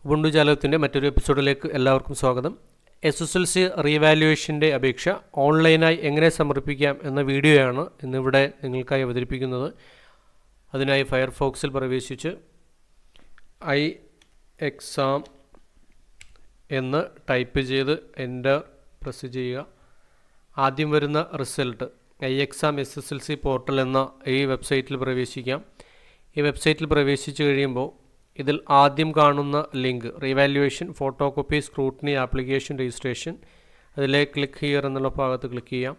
Ubuntu ജാലകത്തിൻ്റെ മറ്റൊരു എപ്പിസോഡിലേക്ക് എല്ലാവർക്കും സ്വാഗതം എസ് എസ് എൽ സി റീവാലുവേഷൻ്റെ അപേക്ഷ ഓൺലൈനായി എങ്ങനെ സമർപ്പിക്കാം എന്ന വീഡിയോയാണ് ഇന്നിവിടെ നിങ്ങൾക്കായി അവതരിപ്പിക്കുന്നത് അതിനായി ഫയർഫോക്സിൽ പ്രവേശിച്ച് ഐ എക്സാം എന്ന് ടൈപ്പ് ചെയ്ത് എൻ്റർ പ്രസ് ചെയ്യുക ആദ്യം വരുന്ന result I exam S S L C portal എന്ന ഈ വെബ്സൈറ്റിൽ പ്രവേശിക്കാം ഈ വെബ്സൈറ്റിൽ പ്രവേശിച്ച് കഴിയുമ്പോൾ ഇതിൽ ആദ്യം കാണുന്ന link revaluation photo copy scrutiny application registration അതിലെ ക്ലിക്ക് ഹിയർ എന്നുള്ള ഭാഗത്ത് ക്ലിക്ക് ചെയ്യാം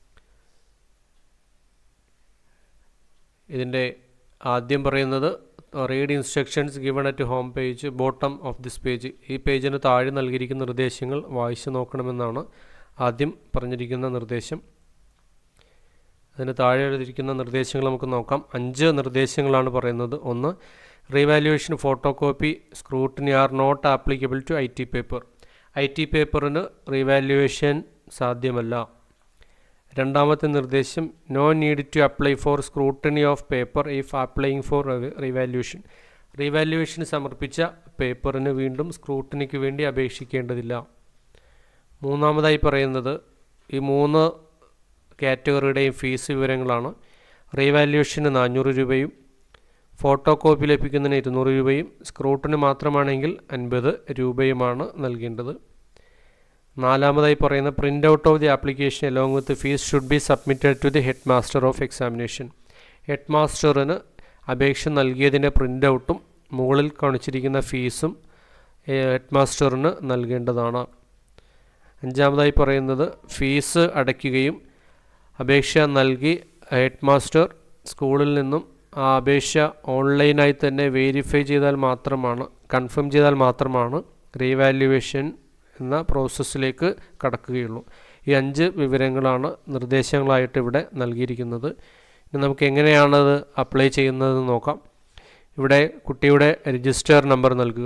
ഇതിൻ്റെ ആദ്യം പറയുന്നത് read instructions given at home page bottom of this page ഈ പേജിന് താഴെ നൽകിയിരിക്കുന്ന നിർദ്ദേശങ്ങൾ വായിച്ചു നോക്കണമെന്നാണ് ആദ്യം പറഞ്ഞിരിക്കുന്ന നിർദ്ദേശം അതിന് താഴെ എഴുതിയിരിക്കുന്ന നിർദ്ദേശങ്ങൾ നമുക്ക് നോക്കാം അഞ്ച് നിർദ്ദേശങ്ങളാണ് പറയുന്നത് ഒന്ന് revaluation photo copy scrutiny are not applicable to I T paper I T പേപ്പറിന് റീവാലുവേഷൻ സാധ്യമല്ല രണ്ടാമത്തെ നിർദ്ദേശം no need to apply for scrutiny of paper if applying for revaluation റീവാലുവേഷന് സമർപ്പിച്ച പേപ്പറിന് വീണ്ടും സ്ക്രൂട്ടണിക്ക് വേണ്ടി അപേക്ഷിക്കേണ്ടതില്ല മൂന്നാമതായി പറയുന്നത് ഈ മൂന്ന് കാറ്റഗറിയുടെയും ഫീസ് വിവരങ്ങളാണ് റീവാലുവേഷന് നാനൂറ് രൂപയും ഫോട്ടോ കോപ്പി ലഭിക്കുന്നതിന് ഇരുന്നൂറ് രൂപയും സ്ക്രൂട്ടിന് മാത്രമാണെങ്കിൽ അൻപത് രൂപയുമാണ് നൽകേണ്ടത് നാലാമതായി പറയുന്ന print out of the application along with fees should be submitted to the head master of examination head മാസ്റ്ററിന് അപേക്ഷ നൽകിയതിൻ്റെ പ്രിൻ്റ് ഔട്ടും മുകളിൽ കാണിച്ചിരിക്കുന്ന ഫീസും ഹെഡ് മാസ്റ്ററിന് നൽകേണ്ടതാണ് അഞ്ചാമതായി പറയുന്നത് ഫീസ് അടയ്ക്കുകയും അപേക്ഷ നൽകി ഹെഡ് മാസ്റ്റർ സ്കൂളിൽ നിന്നും ആ അപേക്ഷ ഓൺലൈനായി തന്നെ വെരിഫൈ ചെയ്താൽ മാത്രമാണ് കൺഫേം ചെയ്താൽ മാത്രമാണ് റീവാല്യുവേഷൻ എന്ന പ്രോസസ്സിലേക്ക് കടക്കുകയുള്ളൂ ഈ അഞ്ച് വിവരങ്ങളാണ് നിർദ്ദേശങ്ങളായിട്ട് ഇവിടെ നൽകിയിരിക്കുന്നത് ഇനി നമുക്ക് എങ്ങനെയാണത് അപ്ലൈ ചെയ്യുന്നതെന്ന് നോക്കാം ഇവിടെ കുട്ടിയുടെ രജിസ്റ്റർ നമ്പർ നൽകുക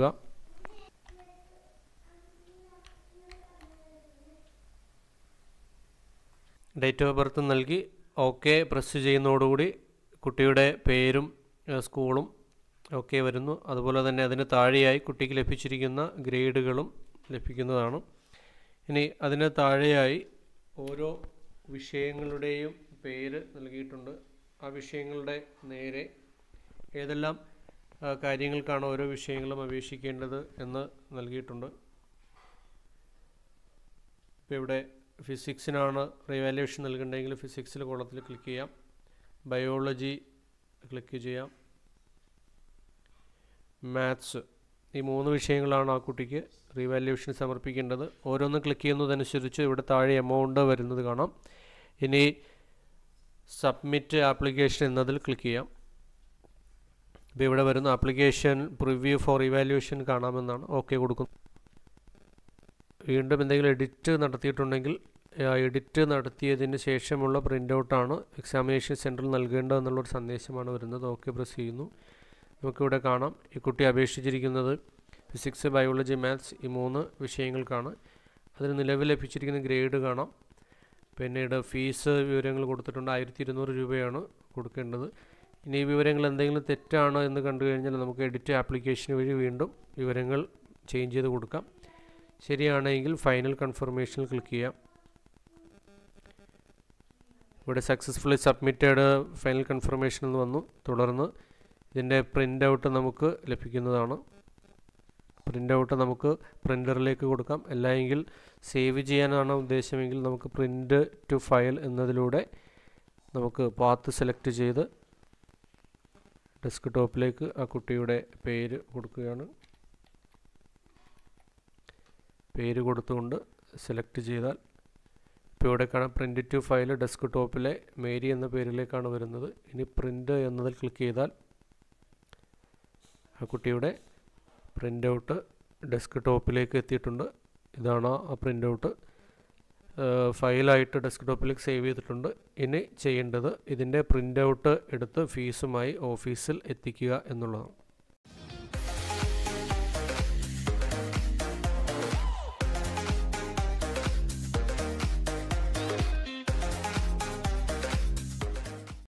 ഡേറ്റ് ഓഫ് ബർത്ത് നൽകി ഓക്കെ പ്രസ് ചെയ്യുന്നതോടുകൂടി കുട്ടിയുടെ പേരും സ്കൂളും ഒക്കെ വരുന്നു അതുപോലെ തന്നെ അതിന് താഴെയായി കുട്ടിക്ക് ലഭിച്ചിരിക്കുന്ന ഗ്രേഡുകളും ലഭിക്കുന്നതാണ് ഇനി അതിന് താഴെയായി ഓരോ വിഷയങ്ങളുടെയും പേര് നൽകിയിട്ടുണ്ട് ആ വിഷയങ്ങളുടെ നേരെ ഏതെല്ലാം കാര്യങ്ങൾക്കാണ് ഓരോ വിഷയങ്ങളും അപേക്ഷിക്കേണ്ടത് എന്ന് നൽകിയിട്ടുണ്ട് ഇപ്പോൾ ഇവിടെ ഫിസിക്സിനാണ് റിവാലുവേഷൻ നൽകേണ്ടതെങ്കിൽ ഫിസിക്സിൽ കോളത്തിൽ ക്ലിക്ക് ചെയ്യാം ബയോളജി ക്ലിക്ക് ചെയ്യാം മാത്സ് ഈ മൂന്ന് വിഷയങ്ങളാണ് ആ കുട്ടിക്ക് റീവാലുവേഷൻ സമർപ്പിക്കേണ്ടത് ഓരോന്നും ക്ലിക്ക് ചെയ്യുന്നതനുസരിച്ച് ഇവിടെ താഴെ എമൗണ്ട് വരുന്നത് കാണാം ഇനി സബ്മിറ്റ് ആപ്ലിക്കേഷൻ എന്നതിൽ ക്ലിക്ക് ചെയ്യാം ഇപ്പോൾ ഇവിടെ വരുന്ന ആപ്ലിക്കേഷൻ പ്രിവ്യൂ ഫോർ ഇവാലുവേഷൻ കാണാമെന്നാണ് ഓക്കെ കൊടുക്കും വീണ്ടും എന്തെങ്കിലും എഡിറ്റ് നടത്തിയിട്ടുണ്ടെങ്കിൽ എഡിറ്റ് നടത്തിയതിന് ശേഷമുള്ള പ്രിൻ്റ് ഔട്ടാണ് എക്സാമിനേഷൻ സെൻറ്ററിൽ നൽകേണ്ടതെന്നുള്ളൊരു സന്ദേശമാണ് വരുന്നത് ഓക്കെ പ്രസ് ചെയ്യുന്നു നമുക്കിവിടെ കാണാം ഈ കുട്ടി അപേക്ഷിച്ചിരിക്കുന്നത് ഫിസിക്സ് ബയോളജി മാത്സ് ഈ മൂന്ന് വിഷയങ്ങൾക്കാണ് അതിന് നിലവിൽ ലഭിച്ചിരിക്കുന്ന ഗ്രേഡ് കാണാം പിന്നീട് ഫീസ് വിവരങ്ങൾ കൊടുത്തിട്ടുണ്ട് ആയിരത്തി ഇരുന്നൂറ് രൂപയാണ് കൊടുക്കേണ്ടത് ഇനി ഈ വിവരങ്ങൾ എന്തെങ്കിലും തെറ്റാണോ എന്ന് കണ്ടു കഴിഞ്ഞാൽ നമുക്ക് എഡിറ്റ് ആപ്ലിക്കേഷൻ വഴി വീണ്ടും വിവരങ്ങൾ ചേഞ്ച് ചെയ്ത് കൊടുക്കാം ശരിയാണെങ്കിൽ ഫൈനൽ കൺഫർമേഷനിൽ ക്ലിക്ക് ചെയ്യാം ഇവിടെ സക്സസ്ഫുള്ളി സബ്മിറ്റഡ് ഫൈനൽ കൺഫർമേഷൻ എന്ന് വന്നു തുടർന്ന് ഇതിൻ്റെ പ്രിൻ്റ് ഔട്ട് നമുക്ക് ലഭിക്കുന്നതാണ് പ്രിൻ്റ് ഔട്ട് നമുക്ക് പ്രിൻ്ററിലേക്ക് കൊടുക്കാം അല്ലെങ്കിൽ സേവ് ചെയ്യാനാണ് ഉദ്ദേശമെങ്കിൽ നമുക്ക് പ്രിൻ്റ് ടു ഫയൽ എന്നതിലൂടെ നമുക്ക് പാത്ത് സെലക്ട് ചെയ്ത് ഡെസ്ക് ടോപ്പിലേക്ക് ആ കുട്ടിയുടെ പേര് കൊടുക്കുകയാണ് പേര് കൊടുത്തുകൊണ്ട് സെലക്ട് ചെയ്താൽ ഇപ്പോൾ ഇവിടെ കാണാം പ്രിൻ്റ് ടു ഫയൽ ഡെസ്ക് ടോപ്പിലെ മേരി എന്ന പേരിലേക്കാണ് വരുന്നത് ഇനി പ്രിൻ്റ് എന്നതിൽ ക്ലിക്ക് ചെയ്താൽ ആ കുട്ടിയുടെ പ്രിൻ്റ് ഔട്ട് ഡെസ്ക് ടോപ്പിലേക്ക് എത്തിയിട്ടുണ്ട് ഇതാണ് ആ പ്രിൻ്റ് ഔട്ട് ഫയലായിട്ട് ഡെസ്ക് ടോപ്പിലേക്ക് സേവ് ചെയ്തിട്ടുണ്ട് ഇനി ചെയ്യേണ്ടത് ഇതിൻ്റെ പ്രിൻ്റ് ഔട്ട് എടുത്ത് ഫീസുമായി ഓഫീസിൽ എത്തിക്കുക എന്നുള്ളതാണ്